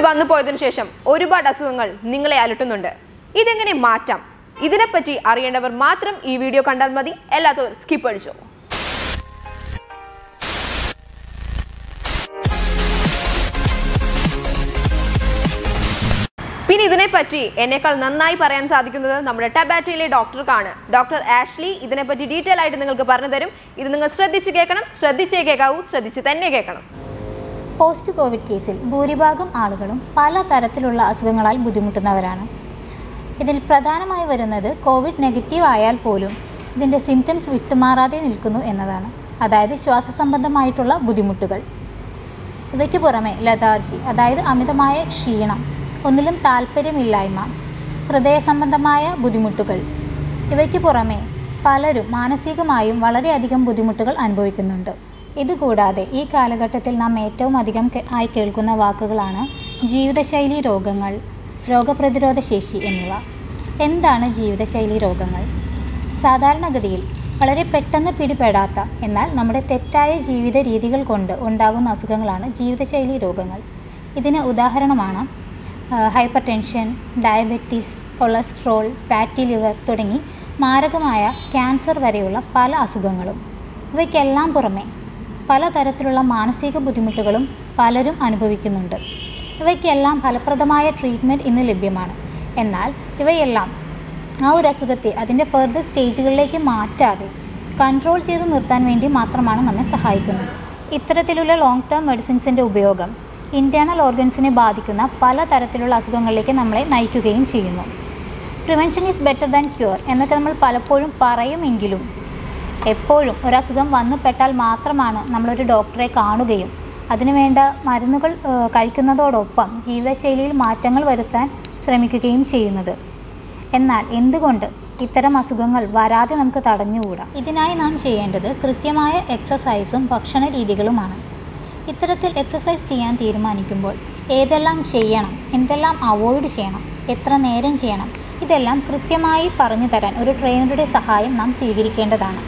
വന്നു പോയതിനു ശേഷം ഒരുപാട് അസുഖങ്ങൾ നിങ്ങളെ അലട്ടുന്നുണ്ട് ഇതെങ്ങനെ മാറ്റാം ഇതിനെപ്പറ്റി അറിയേണ്ടവർ മാത്രം ഈ വീഡിയോ കണ്ടാൽ മതി എല്ലാത്തവർ സ്കിപ്പ് അടിച്ചോ പിന്നെ ഇതിനെപ്പറ്റി എന്നേക്കാൾ നന്നായി പറയാൻ സാധിക്കുന്നത് നമ്മുടെ ടബാറ്റയിലെ ഡോക്ടർക്കാണ് ഡോക്ടർ ആഷ്ലി ഇതിനെപ്പറ്റി ഡീറ്റെയിൽ ആയിട്ട് നിങ്ങൾക്ക് പറഞ്ഞു തരും ഇത് നിങ്ങൾ ശ്രദ്ധിച്ച് കേൾക്കണം ശ്രദ്ധിച്ചേ കേൾക്കാവൂ ശ്രദ്ധിച്ച് തന്നെ കേൾക്കണം പോസ്റ്റ് കോവിഡ് കേസിൽ ഭൂരിഭാഗം ആളുകളും പല തരത്തിലുള്ള അസുഖങ്ങളാൽ ബുദ്ധിമുട്ടുന്നവരാണ് ഇതിൽ പ്രധാനമായി വരുന്നത് കോവിഡ് നെഗറ്റീവ് ആയാൽ പോലും ഇതിൻ്റെ സിംറ്റംസ് വിട്ടുമാറാതെ നിൽക്കുന്നു എന്നതാണ് അതായത് ശ്വാസസംബന്ധമായിട്ടുള്ള ബുദ്ധിമുട്ടുകൾ ഇവയ്ക്ക് പുറമെ ലതാർജി അതായത് അമിതമായ ക്ഷീണം ഒന്നിലും താല്പര്യമില്ലായ്മ ഹൃദയ സംബന്ധമായ ബുദ്ധിമുട്ടുകൾ ഇവയ്ക്ക് പുറമെ പലരും മാനസികമായും വളരെയധികം ബുദ്ധിമുട്ടുകൾ അനുഭവിക്കുന്നുണ്ട് ഇതുകൂടാതെ ഈ കാലഘട്ടത്തിൽ നാം ഏറ്റവും അധികം കേ- ആയി കേൾക്കുന്ന വാക്കുകളാണ് ജീവിതശൈലി രോഗങ്ങൾ രോഗപ്രതിരോധ ശേഷി എന്നിവ എന്താണ് ജീവിതശൈലി രോഗങ്ങൾ സാധാരണഗതിയിൽ വളരെ പെട്ടെന്ന് പിടിപെടാത്ത എന്നാൽ നമ്മുടെ തെറ്റായ ജീവിത രീതികൾ കൊണ്ട് ഉണ്ടാകുന്ന അസുഖങ്ങളാണ് ജീവിതശൈലി രോഗങ്ങൾ ഇതിന് ഉദാഹരണമാണ് hypertension diabetes cholesterol fatty liver തുടങ്ങി മാരകമായ ക്യാൻസർ വരെയുള്ള പല അസുഖങ്ങളും ഇവയ്ക്കെല്ലാം പുറമെ പലതരത്തിലുള്ള മാനസിക ബുദ്ധിമുട്ടുകളും പലരും അനുഭവിക്കുന്നുണ്ട് ഇവയ്ക്കെല്ലാം ഫലപ്രദമായ ട്രീറ്റ്മെൻറ്റ് ഇന്ന് ലഭ്യമാണ് എന്നാൽ ഇവയെല്ലാം ആ ഒരു അസുഖത്തെ അതിൻ്റെ ഫർദർ സ്റ്റേജുകളിലേക്ക് മാറ്റാതെ കൺട്രോൾ ചെയ്ത് നിർത്താൻ വേണ്ടി മാത്രമാണ് നമ്മെ സഹായിക്കുന്നത് ഇത്തരത്തിലുള്ള ലോങ് ടേം മെഡിസിൻസിൻ്റെ ഉപയോഗം ഇൻറ്റേർണൽ ഓർഗൻസിനെ ബാധിക്കുന്ന പല തരത്തിലുള്ള അസുഖങ്ങളിലേക്ക് നമ്മളെ നയിക്കുകയും ചെയ്യുന്നു prevention is better than cure എന്നൊക്കെ നമ്മൾ പലപ്പോഴും പറയുമെങ്കിലും എപ്പോഴും ഒരസുഖം വന്നു പെട്ടാൽ മാത്രമാണ് നമ്മളൊരു ഡോക്ടറെ കാണുകയും അതിനുവേണ്ട മരുന്നുകൾ ഏഹ്, കഴിക്കുന്നതോടൊപ്പം ജീവിതശൈലിയിൽ മാറ്റങ്ങൾ വരുത്താൻ ശ്രമിക്കുകയും ചെയ്യുന്നത് എന്നാൽ എന്തുകൊണ്ട് ഇത്തരം അസുഖങ്ങൾ വരാതെ നമുക്ക് തടഞ്ഞുകൂടാ ഇതിനായി നാം ചെയ്യേണ്ടത് കൃത്യമായ എക്സസൈസും ഭക്ഷണ രീതികളുമാണ് ഇത്തരത്തിൽ എക്സസൈസ് ചെയ്യാൻ തീരുമാനിക്കുമ്പോൾ ഏതെല്ലാം ചെയ്യണം എന്തെല്ലാം അവോയ്ഡ് ചെയ്യണം എത്ര നേരം ചെയ്യണം ഇതെല്ലാം കൃത്യമായി പറഞ്ഞു തരാൻ ഒരു ട്രെയിനറുടെ സഹായം നാം സ്വീകരിക്കേണ്ടതാണ്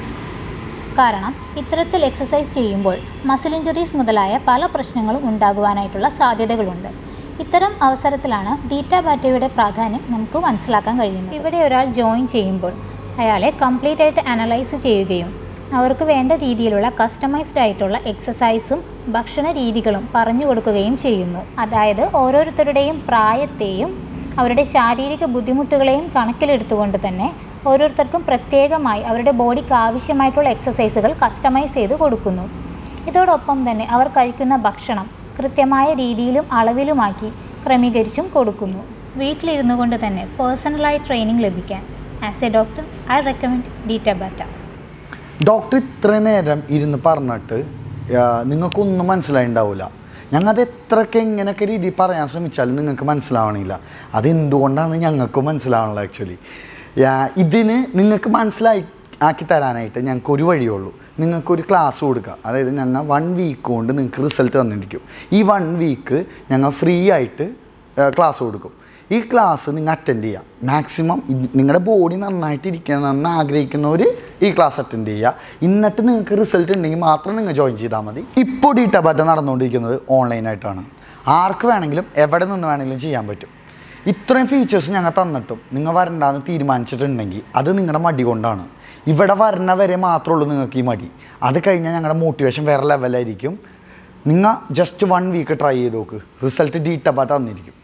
കാരണം ഇത്തരത്തിൽ എക്സസൈസ് ചെയ്യുമ്പോൾ മസിൽ ഇഞ്ചുറീസ് മുതലായ പല പ്രശ്നങ്ങളും ഉണ്ടാകുവാനായിട്ടുള്ള സാധ്യതകളുണ്ട് ഇത്തരം അവസരത്തിലാണ് ഡീറ്റ ബാറ്റയുടെ പ്രാധാന്യം നമുക്ക് മനസ്സിലാക്കാൻ കഴിയുന്നത് ഇവിടെ ഒരാൾ ജോയിൻ ചെയ്യുമ്പോൾ അയാളെ കംപ്ലീറ്റ് ആയിട്ട് അനലൈസ് ചെയ്യുകയും അവർക്ക് വേണ്ട രീതിയിലുള്ള കസ്റ്റമൈസ്ഡ് ആയിട്ടുള്ള എക്സസൈസും ഭക്ഷണ രീതികളും പറഞ്ഞു കൊടുക്കുകയും ചെയ്യുന്നു അതായത് ഓരോരുത്തരുടെയും പ്രായത്തെയും അവരുടെ ശാരീരിക ബുദ്ധിമുട്ടുകളെയും കണക്കിലെടുത്തുകൊണ്ട് തന്നെ ഓരോരുത്തർക്കും പ്രത്യേകമായി അവരുടെ ബോഡിക്ക് ആവശ്യമായിട്ടുള്ള എക്സസൈസുകൾ കസ്റ്റമൈസ് ചെയ്ത് കൊടുക്കുന്നു ഇതോടൊപ്പം തന്നെ അവർ കഴിക്കുന്ന ഭക്ഷണം കൃത്യമായ രീതിയിലും അളവിലുമാക്കി ക്രമീകരിച്ചും കൊടുക്കുന്നു വീട്ടിലിരുന്നു കൊണ്ട് തന്നെ പേഴ്സണലായി ട്രെയിനിങ് ലഭിക്കാൻ as a doctor I recommend ഡീറ്റ ബാറ്റ ഡോക്ടർ ഇത്രയും നേരം ഇരുന്ന് പറഞ്ഞിട്ട് ആ, നിങ്ങൾക്കൊന്നും മനസ്സിലായിണ്ടാവില്ല ഞങ്ങൾ അത് എത്രയൊക്കെ എങ്ങനെയൊക്കെ രീതിയിൽ പറയാൻ ശ്രമിച്ചാലും നിങ്ങൾക്ക് മനസ്സിലാവണില്ല അതെന്തുകൊണ്ടാണ് ഞങ്ങൾക്ക് മനസ്സിലാവണല്ലോ ആക്ച്വലി ഇതിന് നിങ്ങൾക്ക് മനസ്സിലായി ആക്കി തരാനായിട്ട് ഞങ്ങൾക്ക് ഒരു വഴിയുള്ളൂ നിങ്ങൾക്കൊരു ക്ലാസ് കൊടുക്കുക അതായത് ഞങ്ങൾ വൺ വീക്ക് കൊണ്ട് നിങ്ങൾക്ക് റിസൾട്ട് തന്നിരിക്കും ഈ വൺ വീക്ക് ഞങ്ങൾ ഫ്രീ ആയിട്ട് ക്ലാസ് കൊടുക്കും ഈ ക്ലാസ് നിങ്ങൾ അറ്റൻഡ് ചെയ്യുക മാക്സിമം നിങ്ങളുടെ ബോഡി നന്നായിട്ട് ഇരിക്കണമെന്ന് ആഗ്രഹിക്കുന്നവർ ഈ ക്ലാസ് അറ്റൻഡ് ചെയ്യുക എന്നിട്ട് നിങ്ങൾക്ക് റിസൾട്ട് ഉണ്ടെങ്കിൽ മാത്രം നിങ്ങൾ ജോയിൻ ചെയ്താൽ മതി ഇപ്പോൾ ഡീറ്റ ബാറ്റ നടന്നുകൊണ്ടിരിക്കുന്നത് ഓൺലൈനായിട്ടാണ് ആർക്ക് വേണമെങ്കിലും എവിടെ നിന്ന് വേണമെങ്കിലും ചെയ്യാൻ പറ്റും ഇത്രയും ഫീച്ചേഴ്സ് ഞങ്ങൾ തന്നിട്ടും നിങ്ങൾ വരണ്ടാന്ന് തീരുമാനിച്ചിട്ടുണ്ടെങ്കിൽ അത് നിങ്ങളുടെ മടി കൊണ്ടാണ് ഇവിടെ വരണ വരെ മാത്രമേ ഉള്ളൂ നിങ്ങൾക്ക് ഈ മടി അത് കഴിഞ്ഞാൽ ഞങ്ങളുടെ മോട്ടിവേഷൻ വേറെ ലെവലായിരിക്കും നിങ്ങൾ ജസ്റ്റ് വൺ വീക്ക് ട്രൈ ചെയ്ത് നോക്ക് റിസൾട്ട് ഡീറ്റ ബാറ്റ തന്നിരിക്കും